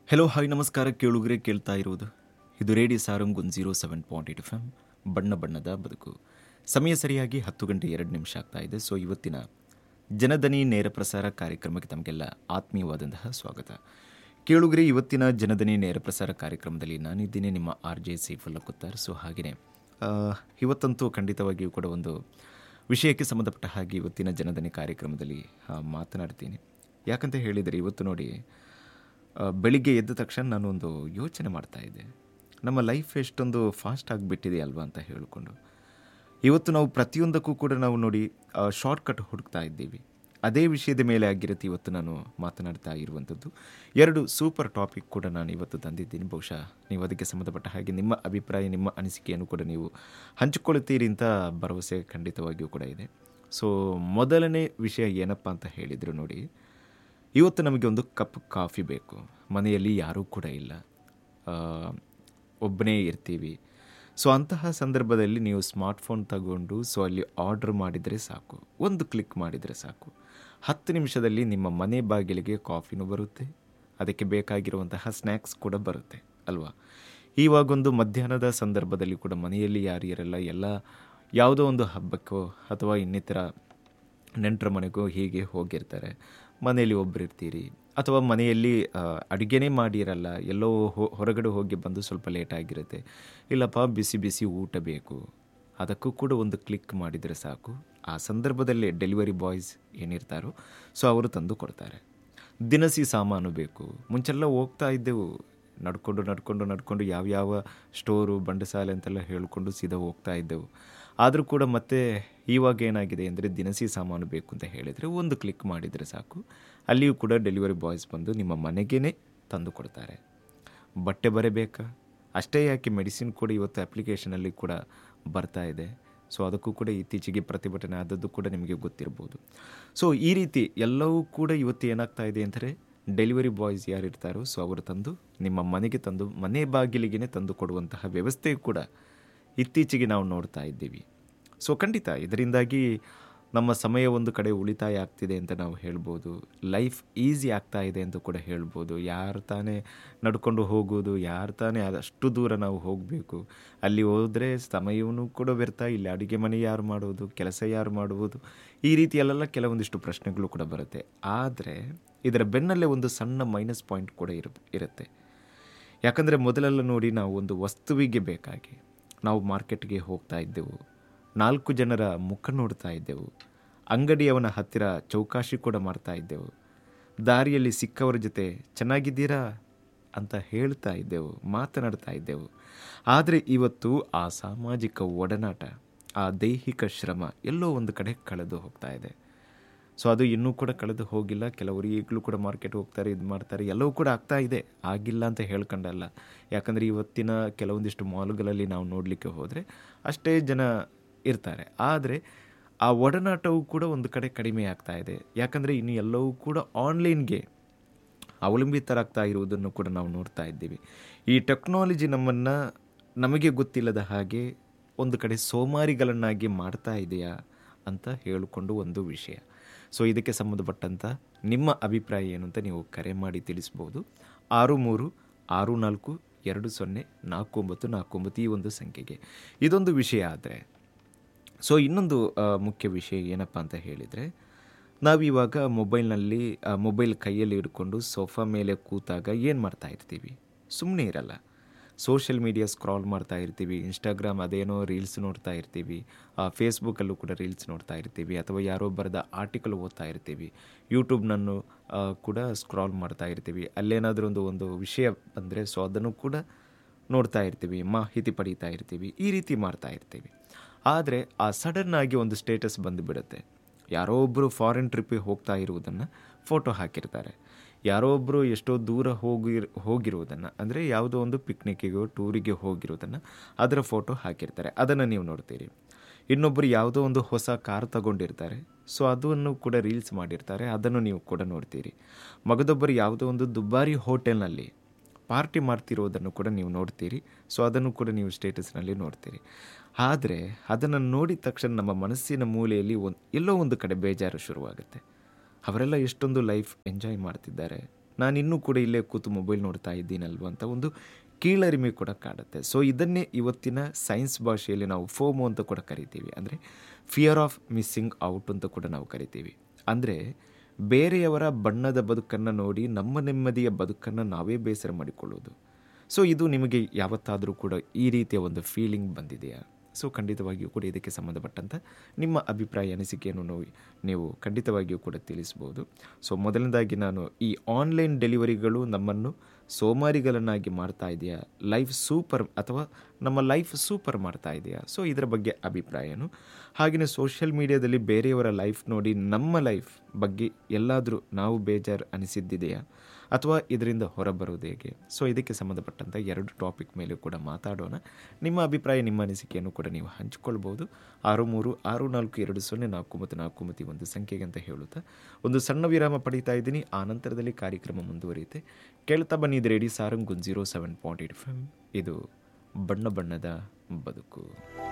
hello hi ನಮಸ್ಕಾರ ಕೇಳುಗರೆ ಕೇಳ್ತಾ ಇರುವುದು ಇದು ರೇಡಿಯೋ ಸಾರಂಗ್ ಒಂದು zero seven point eight F M ಬಣ್ಣ ಬಣ್ಣದ ಬದುಕು ಸಮಯ ಸರಿಯಾಗಿ ಹತ್ತು ಗಂಟೆ ಎರಡು ನಿಮಿಷ ಆಗ್ತಾ ಇದೆ ಸೊ ಇವತ್ತಿನ ಜನದನಿ ನೇರ ಪ್ರಸಾರ ಕಾರ್ಯಕ್ರಮಕ್ಕೆ ತಮಗೆಲ್ಲ ಆತ್ಮೀಯವಾದಂತಹ ಸ್ವಾಗತ ಕೇಳುಗರೆ ಇವತ್ತಿನ ಜನದನಿ ನೇರ ಪ್ರಸಾರ ಕಾರ್ಯಕ್ರಮದಲ್ಲಿ ನಾನಿದ್ದೀನಿ ನಿಮ್ಮ R J Saifulla Kuttar so ಹಾಗೆಯೇ ಆ, ಇವತ್ತಂತೂ ಖಂಡಿತವಾಗಿಯೂ ಕೂಡ ಒಂದು ವಿಷಯಕ್ಕೆ ಸಂಬಂಧಪಟ್ಟ ಹಾಗೆ ಇವತ್ತಿನ ಜನದನಿ ಕಾರ್ಯಕ್ರಮದಲ್ಲಿ ಆ, ಮಾತನಾಡ್ತೀನಿ ಯಾಕಂತ ಹೇಳಿದರೆ ಇವತ್ತು ನೋಡಿ ಆ, ಬೆಳಿಗ್ಗೆ ಎದ್ದ ತಕ್ಷಣ ನಾನು ಒಂದು ಯೋಚನೆ ಮಾಡ್ತಾ ಇದ್ದೆ ನಮ್ಮ ಲೈಫ್ ಎಷ್ಟೊಂದು ಫಾಸ್ಟ್ ಆಗಿಬಿಟ್ಟಿದೆ ಅಲ್ವಾ ಅಂತ ಹೇಳಿಕೊಂಡು ಇವತ್ತು ನಾವು ಪ್ರತಿಯೊಂದಕ್ಕೂ ಕೂಡ ನಾವು ನೋಡಿ ಶಾರ್ಟ್ಕಟ್ ಹುಡುಕ್ತಾ ಇದ್ದೀವಿ ಅದೇ ವಿಷಯದ ಮೇಲೆ ಆಗಿರುತ್ತೆ ಇವತ್ತು ನಾನು ಮಾತನಾಡ್ತಾ ಇರುವಂಥದ್ದು ಎರಡು ಸೂಪರ್ ಟಾಪಿಕ್ ಕೂಡ ನಾನು ಇವತ್ತು ತಂದಿದ್ದೀನಿ ಬಹುಶಃ ನೀವು ಅದಕ್ಕೆ ಸಂಬಂಧಪಟ್ಟ ಹಾಗೆ ನಿಮ್ಮ ಅಭಿಪ್ರಾಯ ನಿಮ್ಮ ಅನಿಸಿಕೆಯನ್ನು ಕೂಡ ನೀವು ಹಂಚಿಕೊಳ್ಳುತ್ತೀರಿ ಅಂತ ಭರವಸೆ ಖಂಡಿತವಾಗಿಯೂ ಕೂಡ ಇದೆ ಸೊ ಮೊದಲನೇ ವಿಷಯ ಏನಪ್ಪ ಅಂತ ಹೇಳಿದರು ನೋಡಿ ಇವತ್ತು ನಮಗೆ ಒಂದು ಕಪ್ ಕಾಫಿ ಬೇಕು ಮನೆಯಲ್ಲಿ ಯಾರೂ ಕೂಡ ಇಲ್ಲ ಆ, ಒಬ್ಬನೇ ಇರ್ತೀವಿ ಸೊ ಅಂತಹ ಸಂದರ್ಭದಲ್ಲಿ ನೀವು ಸ್ಮಾರ್ಟ್ಫೋನ್ ತಗೊಂಡು ಸೊ ಅಲ್ಲಿ ಆರ್ಡ್ರ್ ಮಾಡಿದರೆ ಸಾಕು ಒಂದು ಕ್ಲಿಕ್ ಮಾಡಿದರೆ ಸಾಕು ಹತ್ತು ನಿಮಿಷದಲ್ಲಿ ನಿಮ್ಮ ಮನೆ ಬಾಗಿಲಿಗೆ ಕಾಫಿನೂ ಬರುತ್ತೆ ಅದಕ್ಕೆ ಬೇಕಾಗಿರುವಂತಹ ಸ್ನ್ಯಾಕ್ಸ್ ಕೂಡ ಬರುತ್ತೆ ಅಲ್ವಾ ಇವಾಗೊಂದು ಮಧ್ಯಾಹ್ನದ ಸಂದರ್ಭದಲ್ಲಿ ಕೂಡ ಮನೆಯಲ್ಲಿ ಯಾರು ಇರಲ್ಲ ಎಲ್ಲ ಯಾವುದೋ ಒಂದು ಹಬ್ಬಕ್ಕೋ ಅಥವಾ ಇನ್ನಿತರ ನೆಂಟರ ಮನೆಗೂ ಹೀಗೆ ಹೋಗಿರ್ತಾರೆ ಮನೆಯಲ್ಲಿ ಒಬ್ಬರು ಇರ್ತೀರಿ ಅಥವಾ ಮನೆಯಲ್ಲಿ ಆ, ಅಡುಗೆನೇ ಮಾಡಿರಲ್ಲ ಎಲ್ಲೋ ಹೊ- ಹೊರಗಡೆ ಹೋಗಿ ಬಂದು ಸ್ವಲ್ಪ ಲೇಟ್ ಆಗಿರುತ್ತೆ ಇಲ್ಲಪ್ಪ ಬಿಸಿ ಬಿಸಿ ಊಟ ಬೇಕು ಅದಕ್ಕೂ ಕೂಡ ಒಂದು ಕ್ಲಿಕ್ ಮಾಡಿದರೆ ಸಾಕು ಆ ಸಂದರ್ಭದಲ್ಲಿ ಡೆಲಿವರಿ ಬಾಯ್ಸ್ ಏನಿರ್ತಾರೋ ಸೊ ಅವರು ತಂದು ಕೊಡ್ತಾರೆ ದಿನಸಿ ಸಾಮಾನು ಬೇಕು ಮುಂಚೆಲ್ಲ ಹೋಗ್ತಾ ಇದ್ದೆವು ನಡ್ಕೊಂಡು ನಡ್ಕೊಂಡು ನಡ್ಕೊಂಡು ಯಾವ್ಯಾವ ಸ್ಟೋರು ಬಂಡಸಾಲೆ ಅಂತೆಲ್ಲ ಹೇಳ್ಕೊಂಡು ಸೀದಾ ಹೋಗ್ತಾ ಇದ್ದೆವು ಆದರೂ ಕೂಡ ಮತ್ತೆ ಇವಾಗ ಏನಾಗಿದೆ ಅಂದರೆ ದಿನಸಿ ಸಾಮಾನು ಬೇಕು ಅಂತ ಹೇಳಿದರೆ ಒಂದು ಕ್ಲಿಕ್ ಮಾಡಿದರೆ ಸಾಕು ಅಲ್ಲಿಯೂ ಕೂಡ ಡೆಲಿವರಿ ಬಾಯ್ಸ್ ಬಂದು ನಿಮ್ಮ ಮನೆಗೇ ತಂದು ಕೊಡ್ತಾರೆ ಬಟ್ಟೆ ಬರಬೇಕಾ ಅಷ್ಟೇ ಯಾಕೆ ಮೆಡಿಸಿನ್ ಕೂಡ ಇವತ್ತು ಅಪ್ಲಿಕೇಶನಲ್ಲಿ ಕೂಡ ಬರ್ತಾ ಇದೆ ಸೊ ಅದಕ್ಕೂ ಕೂಡ ಇತ್ತೀಚೆಗೆ ಪ್ರತಿಭಟನೆ ಆದದ್ದು ಕೂಡ ನಿಮಗೆ ಗೊತ್ತಿರ್ಬೋದು ಸೊ ಈ ರೀತಿ ಎಲ್ಲವೂ ಕೂಡ ಇವತ್ತು ಏನಾಗ್ತಾ ಇದೆ ಅಂದರೆ ಡೆಲಿವರಿ ಬಾಯ್ಸ್ ಯಾರು ಇರ್ತಾರೋ ಸೊ ಅವರು ತಂದು ನಿಮ್ಮ ಮನೆಗೆ ತಂದು ಮನೆ ಬಾಗಿಲಿಗೆ ತಂದು ಕೊಡುವಂತಹ ವ್ಯವಸ್ಥೆ ಕೂಡ ಇತ್ತೀಚೆಗೆ ನಾವು ನೋಡ್ತಾ ಇದ್ದೀವಿ ಸೊ ಖಂಡಿತ ಇದರಿಂದಾಗಿ ನಮ್ಮ ಸಮಯ ಒಂದು ಕಡೆ ಉಳಿತಾಯ ಆಗ್ತಿದೆ ಅಂತ ನಾವು ಹೇಳ್ಬೋದು ಲೈಫ್ ಈಸಿ ಆಗ್ತಾ ಇದೆ ಅಂತ ಕೂಡ ಹೇಳ್ಬೋದು ಯಾರು ತಾನೇ ನಡ್ಕೊಂಡು ಹೋಗೋದು ಯಾರು ತಾನೇ ಅದಷ್ಟು ದೂರ ನಾವು ಹೋಗಬೇಕು ಅಲ್ಲಿ ಹೋದರೆ ಸಮಯವೂ ಕೂಡ ವ್ಯರ್ಥ ಇಲ್ಲಿ ಅಡುಗೆ ಮನೆ ಯಾರು ಮಾಡೋದು ಕೆಲಸ ಯಾರು ಮಾಡುವುದು ಈ ರೀತಿಯಲ್ಲೆಲ್ಲ ಕೆಲವೊಂದಿಷ್ಟು ಪ್ರಶ್ನೆಗಳು ಕೂಡ ಬರುತ್ತೆ ಆದರೆ ಇದರ ಬೆನ್ನಲ್ಲೇ ಒಂದು ಸಣ್ಣ ಮೈನಸ್ ಪಾಯಿಂಟ್ ಕೂಡ ಇರು ಇರುತ್ತೆ ಯಾಕಂದರೆ ಮೊದಲೆಲ್ಲ ನೋಡಿ ನಾವು ಒಂದು ವಸ್ತುವಿಗೆ ಬೇಕಾಗಿ ನಾವು ಮಾರ್ಕೆಟ್ಗೆ ಹೋಗ್ತಾ ಇದ್ದೆವು ನಾಲ್ಕು ಜನರ ಮುಖ ನೋಡ್ತಾ ಇದ್ದೆವು ಅಂಗಡಿಯವನ ಹತ್ತಿರ ಚೌಕಾಶಿ ಕೂಡ ಮಾಡ್ತಾ ಇದ್ದೆವು ದಾರಿಯಲ್ಲಿ ಸಿಕ್ಕವರ ಜೊತೆ ಚೆನ್ನಾಗಿದ್ದೀರಾ ಅಂತ ಹೇಳ್ತಾ ಇದ್ದೆವು ಮಾತನಾಡ್ತಾ ಇದ್ದೆವು ಆದರೆ ಇವತ್ತು ಆ ಸಾಮಾಜಿಕ ಒಡನಾಟ ಆ ದೈಹಿಕ ಶ್ರಮ ಎಲ್ಲೋ ಒಂದು ಕಡೆ ಕಳೆದು ಹೋಗ್ತಾ ಇದೆ ಸೊ ಅದು ಇನ್ನೂ ಕೂಡ ಕಳೆದು ಹೋಗಿಲ್ಲ ಕೆಲವರು ಈಗಲೂ ಕೂಡ ಮಾರ್ಕೆಟ್ ಹೋಗ್ತಾರೆ ಇದು ಮಾಡ್ತಾರೆ ಎಲ್ಲವೂ ಕೂಡ ಆಗ್ತಾ ಇದೆ ಆಗಿಲ್ಲ ಅಂತ ಹೇಳ್ಕೊಂಡಲ್ಲ ಯಾಕಂದರೆ ಇವತ್ತಿನ ಕೆಲವೊಂದಿಷ್ಟು ಮಾಲ್ಗಳಲ್ಲಿ ನಾವು ನೋಡಲಿಕ್ಕೆ ಹೋದರೆ ಅಷ್ಟೇ ಜನ ಇರ್ತಾರೆ ಆದರೆ ಆ ಒಡನಾಟವು ಕೂಡ ಒಂದು ಕಡೆ ಕಡಿಮೆ ಆಗ್ತಾ ಇದೆ ಯಾಕಂದರೆ ಇನ್ನು ಎಲ್ಲವೂ ಕೂಡ ಆನ್ಲೈನ್ಗೆ ಅವಲಂಬಿತರಾಗ್ತಾ ಇರುವುದನ್ನು ಕೂಡ ನಾವು ನೋಡ್ತಾ ಇದ್ದೀವಿ ಈ ಟೆಕ್ನಾಲಜಿ ನಮ್ಮನ್ನು ನಮಗೆ ಗೊತ್ತಿಲ್ಲದ ಹಾಗೆ ಒಂದು ಕಡೆ ಸೋಮಾರಿಗಳನ್ನಾಗಿ ಮಾಡ್ತಾ ಇದೆಯಾ ಅಂತ ಹೇಳಿಕೊಂಡು ಒಂದು ವಿಷಯ ಸೊ ಇದಕ್ಕೆ ಸಂಬಂಧಪಟ್ಟಂಥ ನಿಮ್ಮ ಅಭಿಪ್ರಾಯ ಏನು ಅಂತ ನೀವು ಕರೆ ಮಾಡಿ ತಿಳಿಸ್ಬೋದು ಆರು ಮೂರು ಆರು ನಾಲ್ಕು ಎರಡು ಸೊನ್ನೆ ನಾಲ್ಕು ಒಂಬತ್ತು ನಾಲ್ಕು ಒಂಬತ್ತು ಈ ಒಂದು ಸಂಖ್ಯೆಗೆ ಇದೊಂದು ವಿಷಯ ಆದರೆ ಸೊ ಇನ್ನೊಂದು ಆ, ಮುಖ್ಯ ವಿಷಯ ಏನಪ್ಪ ಅಂತ ಹೇಳಿದರೆ ನಾವಿವಾಗ ಮೊಬೈಲ್ನಲ್ಲಿ ಆ, ಮೊಬೈಲ್ ಕೈಯಲ್ಲಿ ಹಿಡ್ಕೊಂಡು ಸೋಫಾ ಮೇಲೆ ಕೂತಾಗ ಏನು ಮಾಡ್ತಾ ಇರ್ತೀವಿ ಸುಮ್ಮನೆ ಇರಲ್ಲ ಸೋಷಿಯಲ್ ಮೀಡಿಯಾ ಸ್ಕ್ರಾಲ್ ಮಾಡ್ತಾ ಇರ್ತೀವಿ ಇನ್ಸ್ಟಾಗ್ರಾಮ್ ಅದೇನೋ ರೀಲ್ಸ್ ನೋಡ್ತಾ ಇರ್ತೀವಿ ಫೇಸ್ಬುಕ್ಕಲ್ಲೂ ಕೂಡ ರೀಲ್ಸ್ ನೋಡ್ತಾ ಇರ್ತೀವಿ ಅಥವಾ ಯಾರೋ ಬರೆದ ಆರ್ಟಿಕಲ್ ಓದ್ತಾ ಇರ್ತೀವಿ ಯೂಟ್ಯೂಬ್ನನ್ನು ಆ, ಕೂಡ ಸ್ಕ್ರಾಲ್ ಮಾಡ್ತಾ ಇರ್ತೀವಿ ಅಲ್ಲೇನಾದರೂ ಒಂದು ಒಂದು ವಿಷಯ ಬಂದರೆ ಸೊ ಅದನ್ನು ಕೂಡ ನೋಡ್ತಾ ಇರ್ತೀವಿ ಮಾಹಿತಿ ಪಡೀತಾ ಇರ್ತೀವಿ ಈ ರೀತಿ ಮಾಡ್ತಾ ಇರ್ತೀವಿ ಆದರೆ ಆ ಸಡನ್ ಆಗಿ ಒಂದು ಸ್ಟೇಟಸ್ ಬಂದುಬಿಡುತ್ತೆ ಯಾರೋ ಒಬ್ಬರು ಫಾರಿನ್ ಟ್ರಿಪ್ಪಿಗೆ ಹೋಗ್ತಾ ಇರುವುದನ್ನು ಫೋಟೋ ಹಾಕಿರ್ತಾರೆ ಯಾರೋ ಒಬ್ಬರು ಎಷ್ಟೋ ದೂರ ಹೋಗಿ ಹೋಗಿರುವುದನ್ನು ಅಂದರೆ ಯಾವುದೋ ಒಂದು ಪಿಕ್ನಿಕ್ಕಿಗೋ ಟೂರಿಗೆ ಹೋಗಿರೋದನ್ನು ಅದರ ಫೋಟೋ ಹಾಕಿರ್ತಾರೆ ಅದನ್ನು ನೀವು ನೋಡ್ತೀರಿ ಇನ್ನೊಬ್ಬರು ಯಾವುದೋ ಒಂದು ಹೊಸ ಕಾರ್ ತಗೊಂಡಿರ್ತಾರೆ ಸೊ ಅದನ್ನು ಕೂಡ ರೀಲ್ಸ್ ಮಾಡಿರ್ತಾರೆ ಅದನ್ನು ನೀವು ಕೂಡ ನೋಡ್ತೀರಿ ಮಗದೊಬ್ಬರು ಯಾವುದೋ ಒಂದು ದುಬಾರಿ ಹೋಟೆಲ್ನಲ್ಲಿ ಪಾರ್ಟಿ ಮಾಡ್ತಿರೋದನ್ನು ಕೂಡ ನೀವು ನೋಡ್ತೀರಿ ಸೊ ಅದನ್ನು ಕೂಡ ನೀವು ಸ್ಟೇಟಸ್ನಲ್ಲಿ ನೋಡ್ತೀರಿ ಆದರೆ ಅದನ್ನು ನೋಡಿದ ತಕ್ಷಣ ನಮ್ಮ ಮನಸ್ಸಿನ ಮೂಲೆಯಲ್ಲಿ ಒಂದು ಎಲ್ಲೋ ಒಂದು ಕಡೆ ಬೇಜಾರು ಶುರುವಾಗುತ್ತೆ ಅವರೆಲ್ಲ ಎಷ್ಟೊಂದು ಲೈಫ್ ಎಂಜಾಯ್ ಮಾಡ್ತಿದ್ದಾರೆ ನಾನು ಇನ್ನೂ ಕೂಡ ಇಲ್ಲೇ ಕೂತು ಮೊಬೈಲ್ ನೋಡ್ತಾ ಇದ್ದೀನಲ್ವ ಅಂತ ಒಂದು ಕೀಳರಿಮೆ ಕೂಡ ಕಾಡುತ್ತೆ ಸೊ ಇದನ್ನೇ ಇವತ್ತಿನ ಸೈನ್ಸ್ ಭಾಷೆಯಲ್ಲಿ ನಾವು ಫೋಮೋ ಅಂತ ಕೂಡ ಕರಿತೀವಿ ಅಂದರೆ ಫಿಯರ್ ಆಫ್ ಮಿಸ್ಸಿಂಗ್ ಔಟ್ ಅಂತ ಕೂಡ ನಾವು ಕರಿತೀವಿ ಅಂದರೆ ಬೇರೆಯವರ ಬಣ್ಣದ ಬದುಕನ್ನು ನೋಡಿ ನಮ್ಮ ನೆಮ್ಮದಿಯ ಬದುಕನ್ನು ನಾವೇ ಬೇಸರ ಮಾಡಿಕೊಳ್ಳೋದು ಸೊ ಇದು ನಿಮಗೆ ಯಾವತ್ತಾದರೂ ಕೂಡ ಈ ರೀತಿಯ ಒಂದು ಫೀಲಿಂಗ್ ಬಂದಿದೆಯಾ ಸೊ ಖಂಡಿತವಾಗಿಯೂ ಕೂಡ ಇದಕ್ಕೆ ಸಂಬಂಧಪಟ್ಟಂಥ ನಿಮ್ಮ ಅಭಿಪ್ರಾಯ ಅನಿಸಿಕೆಯನ್ನು ನಾವು ನೀವು ಖಂಡಿತವಾಗಿಯೂ ಕೂಡ ತಿಳಿಸ್ಬೋದು ಸೊ ಮೊದಲನೇದಾಗಿ ನಾನು ಈ ಆನ್ಲೈನ್ ಡೆಲಿವರಿಗಳು ನಮ್ಮನ್ನು ಸೋಮಾರಿಗಳನ್ನಾಗಿ ಮಾಡ್ತಾ ಇದೆಯಾ ಲೈಫ್ ಸೂಪರ್ ಅಥವಾ ನಮ್ಮ ಲೈಫ್ ಸೂಪರ್ ಮಾಡ್ತಾ ಇದೆಯಾ ಸೊ ಇದರ ಬಗ್ಗೆ ಅಭಿಪ್ರಾಯನು ಹಾಗೆಯೇ ಸೋಷಿಯಲ್ ಮೀಡಿಯಾದಲ್ಲಿ ಬೇರೆಯವರ ಲೈಫ್ ನೋಡಿ ನಮ್ಮ ಲೈಫ್ ಬಗ್ಗೆ ಎಲ್ಲಾದರೂ ನಾವು ಬೇಜಾರು ಅನಿಸಿದ್ದಿದೆಯಾ ಅಥವಾ ಇದರಿಂದ ಹೊರಬರೋದು ಹೇಗೆ ಸೊ ಇದಕ್ಕೆ ಸಂಬಂಧಪಟ್ಟಂಥ ಎರಡು ಟಾಪಿಕ್ ಮೇಲೆ ಕೂಡ ಮಾತಾಡೋಣ ನಿಮ್ಮ ಅಭಿಪ್ರಾಯ ನಿಮ್ಮ ಅನಿಸಿಕೆಯನ್ನು ಕೂಡ ನೀವು ಹಂಚಿಕೊಳ್ಬೋದು ಆರು ಮೂರು ಆರು ನಾಲ್ಕು ಎರಡು ಸೊನ್ನೆ ನಾಲ್ಕು ಮತ್ತು ನಾಲ್ಕು ಮತ್ತು ಒಂದು ಸಂಖ್ಯೆಗೆ ಅಂತ ಹೇಳುತ್ತಾ ಒಂದು ಸಣ್ಣ ವಿರಾಮ ಪಡೀತಾ ಇದ್ದೀನಿ ಆ ನಂತರದಲ್ಲಿ ಕಾರ್ಯಕ್ರಮ ಮುಂದುವರಿಯುತ್ತೆ ಕೇಳ್ತಾ ಬನ್ನಿ ಇದು ರೇಡಿ ಸಾರಂಗ್ ಗುನ್ zero seven point eight F M ಇದು ಬಣ್ಣ ಬಣ್ಣದ ಬದುಕು